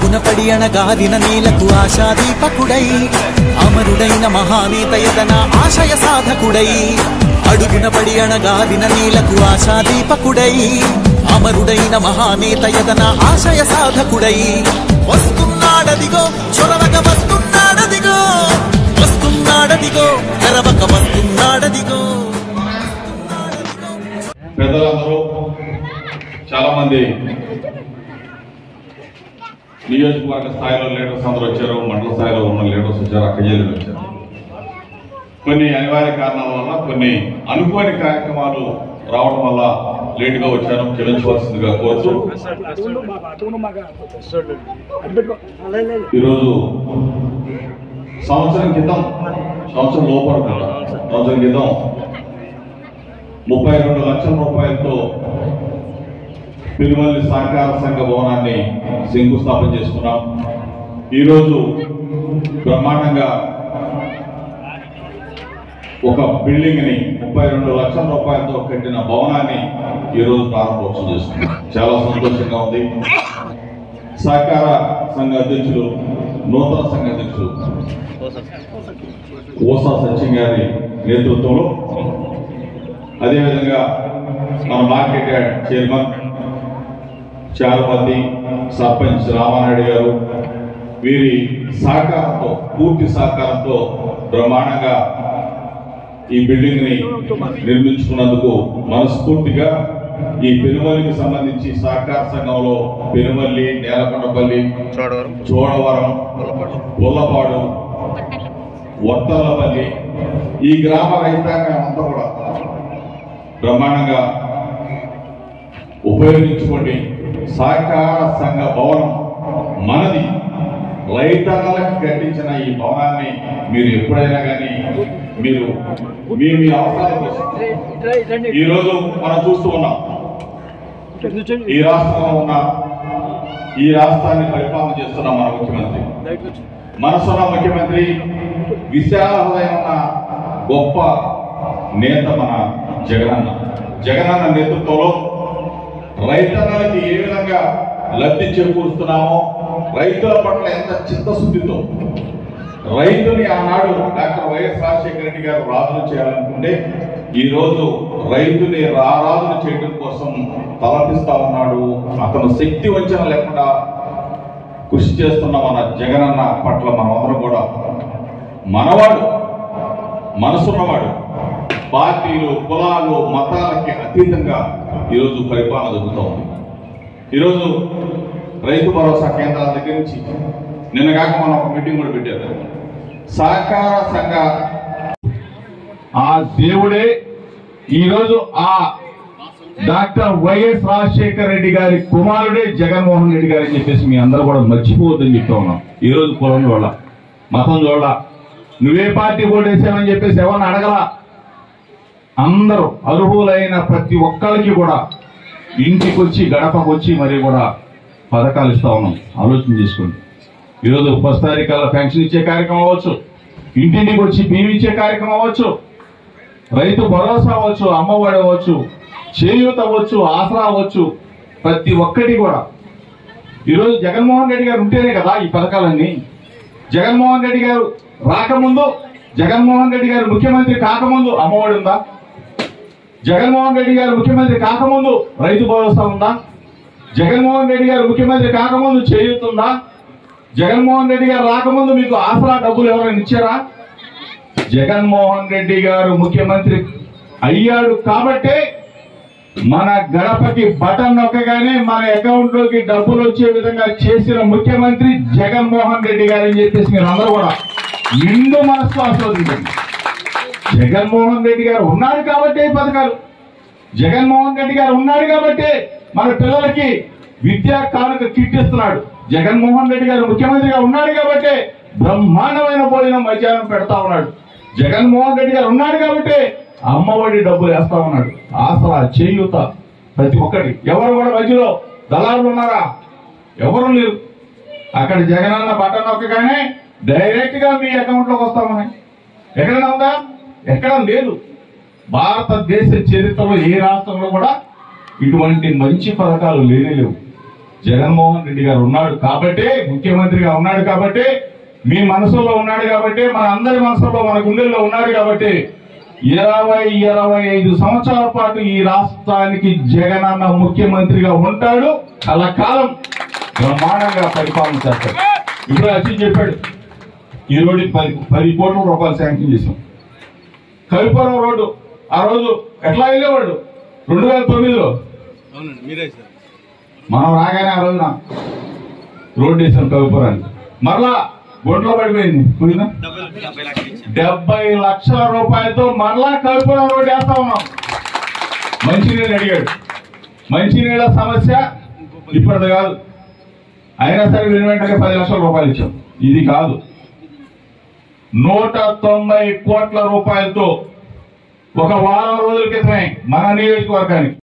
అడుగున పడి అణగారిన నేలకు ఆశాదీపకుడై అమరుడైన మహానేత యతన ఆశయ సాధకుడై అడుగున పడి అణగారిన నేలకు ఆశాదీపకుడై అమరుడైన మహానేత యతన ఆశయ సాధకుడై వస్తున్నాడదిగో చొరవక వస్తున్నాడదిగో వస్తున్నాడదిగో తెరవక వస్తున్నాడదిగో పెద్దలందరూ చాలా మంది నియోజకవర్గ స్థాయిలో లీడర్స్ అందరూ వచ్చారు మండల స్థాయిలో ఉన్న లీడర్స్ వచ్చారు అక్క జిల్లాలు వచ్చారు కొన్ని అనివార్య కారణాల వల్ల కొన్ని అనుకోని కార్యక్రమాలు రావడం వల్ల లేటుగా వచ్చాను క్షమించవలసిందిగా కోరుతూ ఈరోజు సంవత్సరం క్రితం సంవత్సరం లోపల కూడా సంవత్సరం క్రితం ముప్పై రెండు లక్షల రూపాయలతో తిరుమల సహకార సంఘ భవనాన్ని శంకుస్థాపన చేసుకున్నాం ఈరోజు బ్రహ్మాండంగా ఒక బిల్డింగ్ ని ముప్పై రెండు లక్షల రూపాయలతో కట్టిన భవనాన్ని ఈరోజు ప్రారంభోత్సవం చేస్తున్నాం చాలా సంతోషంగా ఉంది సహకార సంఘ అధ్యక్షులు నూతన సంఘ అధ్యక్షులు ఓసా సచిన్ గారి నేతృత్వంలో అదేవిధంగా మన market yard chairman Charupathi sarpanch Ramanaidu గారు వీరి సహకారంతో పూర్తి సహకారంతో బ్రహ్మాండంగా ఈ బిల్డింగ్ ని నిర్మించుకున్నందుకు మనస్ఫూర్తిగా ఈ పెనుమల్లికి సంబంధించి సహకార సంఘంలో పెనుమల్లి నేలకొండపల్లి చోడవరం పుల్లపాడు వర్తలపల్లి ఈ గ్రామ రైతాంగం అంతా కూడా బ్రహ్మాండంగా ఉపయోగించుకోండి సహకార సంఘ భవనం మనది రైతాంగాలకు కట్టించిన ఈ భవనాన్ని మీరు ఎప్పుడైనా కానీ మీరు మీ మీ అవసరాల కోసం ఈరోజు మనం చూస్తూ ఉన్నాం ఈ రాష్ట్రంలో ఉన్న ఈ రాష్ట్రాన్ని పరిపాలన చేస్తున్న మన ముఖ్యమంత్రి మనసున్న ముఖ్యమంత్రి విశాల హృదయం ఉన్న గొప్ప నేత మన జగనన్న జగనన్న నేతృత్వంలో రైతన్నలకి ఏ విధంగా లబ్ధి చేకూరుస్తున్నామో రైతుల పట్ల ఎంత చిత్తశుద్ధితో రైతుని ఆనాడు డాక్టర్ వైఎస్ రాజశేఖర రెడ్డి గారు రాజును చేయాలనుకుంటే ఈ రోజు రైతుని రారాజును చేయడం కోసం తలపిస్తా ఉన్నాడు అతను శక్తి వంచన లేకుండా కృషి చేస్తున్న మన జగనన్న పట్ల మనమందరం కూడా మనవాడు మనసున్నవాడు పార్టీలు కులాలు మతాలకి అతీతంగా ఈరోజు పరిపాలన జరుగుతూ ఉంది ఈరోజు రైతు భరోసా కేంద్రాల దగ్గర నుంచి నిన్న కాక మనం ఒక మీటింగ్ కూడా పెట్టారు సహకార సంఘ ఆ దేవుడే ఈరోజు ఆ డాక్టర్ వైఎస్ రాజశేఖర రెడ్డి గారి కుమారుడే జగన్మోహన్ రెడ్డి గారు అని చెప్పేసి మీ అందరూ కూడా మర్చిపోవద్దని చెప్తా ఉన్నాం ఈ రోజు కులం చూడ మతం చూడ నువ్వే పార్టీ ఓటేసావని చెప్పేసి ఎవరిని అడగలా అందరూ అర్హులైన ప్రతి ఒక్కరికి కూడా ఇంటికి వచ్చి గడపకు వచ్చి మరి కూడా పథకాలు ఇస్తా ఉన్నాం ఆలోచన చేసుకోండి ఈరోజు ఫస్ట్ తారీఖు పెన్షన్ ఇచ్చే కార్యక్రమం అవ్వచ్చు ఇంటింటికి వచ్చి బియ్యం ఇచ్చే కార్యక్రమం అవ్వచ్చు రైతు భరోసా అవ్వచ్చు అమ్మఒడి అవ్వచ్చు చేయూత అవ్వచ్చు ఆసరా అవ్వచ్చు ప్రతి ఒక్కటి కూడా ఈరోజు జగన్మోహన్ రెడ్డి గారు ఉంటేనే కదా ఈ పథకాలన్నీ జగన్మోహన్ రెడ్డి గారు రాకముందు జగన్మోహన్ రెడ్డి గారు ముఖ్యమంత్రి కాకముందు అమ్మఒడి ఉందా జగన్మోహన్ రెడ్డి గారు ముఖ్యమంత్రి కాకముందు రైతు భరోసా ఉందా జగన్మోహన్ రెడ్డి గారు ముఖ్యమంత్రి కాకముందు చేయూతుందా జగన్మోహన్ రెడ్డి గారు రాకముందు మీకు ఆసరా డబ్బులు ఎవరైనా ఇచ్చారా జగన్మోహన్ రెడ్డి గారు ముఖ్యమంత్రి అయ్యాడు కాబట్టే మన గడపకి బటన్ నొక్కగానే మన అకౌంట్ లోకి డబ్బులు వచ్చే విధంగా చేసిన ముఖ్యమంత్రి జగన్మోహన్ రెడ్డి గారు అని చెప్పేసి మీరు అందరూ కూడా నిండు మనసు ఆస్వాదించండి జగన్మోహన్ రెడ్డి గారు ఉన్నారు కాబట్టి ఈ పథకాలు జగన్మోహన్ రెడ్డి గారు ఉన్నాడు కాబట్టి మన పిల్లలకి విద్యా కానుక కిట్ ఇస్తున్నాడు జగన్మోహన్ రెడ్డి గారు ముఖ్యమంత్రిగా ఉన్నాడు కాబట్టి బ్రహ్మాండమైన భోజనం మధ్యాహ్నం పెడతా ఉన్నాడు జగన్మోహన్ రెడ్డి గారు ఉన్నాడు కాబట్టి అమ్మఒడి డబ్బులు వేస్తా ఉన్నాడు ఆసరా చేయూత ప్రతి ఒక్కటి ఎవరు కూడా మధ్యలో దళారులు ఉన్నారా ఎవరు లేరు అక్కడ జగనన్న బటన్ నొక్కగానే డైరెక్ట్ గా మీ అకౌంట్ లోకి వస్తామని ఎక్కడైనా ఉందా ఎక్కడ లేదు భారతదేశ చరిత్రలో ఏ రాష్ట్రంలో కూడా ఇటువంటి మంచి పథకాలు లేనే లేవు జగన్మోహన్ రెడ్డి గారు ఉన్నాడు కాబట్టి ముఖ్యమంత్రిగా ఉన్నాడు కాబట్టి మీ మనసులో ఉన్నాడు కాబట్టి మన అందరి మనసులో మన గుండెల్లో ఉన్నాడు కాబట్టి ఇరవై ఇరవై ఐదు సంవత్సరాల పాటు ఈ రాష్ట్రానికి జగనన్న ముఖ్యమంత్రిగా ఉంటాడు కలకాలం బ్రహ్మాండంగా పరిపాలన చేస్తాడు ఇప్పుడు వచ్చి చెప్పాడు ఈ రోడ్డు పది పది కోట్ల రూపాయలు శాంక్షన్ చేశాం కవిపురం రోడ్డు ఆ రోజు ఎట్లా వెళ్ళేవాడు రెండు వేల తొమ్మిదిలో అవునండి మీరే సార్ మనం రాగానే ఆ రోజున రోడ్డు వేసాం కవిపురానికి మరలా ఒంట్లో పడిపోయింది పోయిందా డెబ్బై డెబ్బై లక్షలు ఇచ్చాను డెబ్బై లక్షల రూపాయలతో మరలా కవిపురం రోడ్డు వేస్తా ఉన్నాం మంచినీళ్ళు అడిగాడు మంచినీళ్ళ సమస్య ఇప్పటిది కాదు అయినా సరే విని వెంటనే పది లక్షల రూపాయలు ఇచ్చాం ఇది కాదు నూట తొంభై కోట్ల రూపాయలతో ఒక వారం రోజుల క్రితమే మన నియోజకవర్గానికి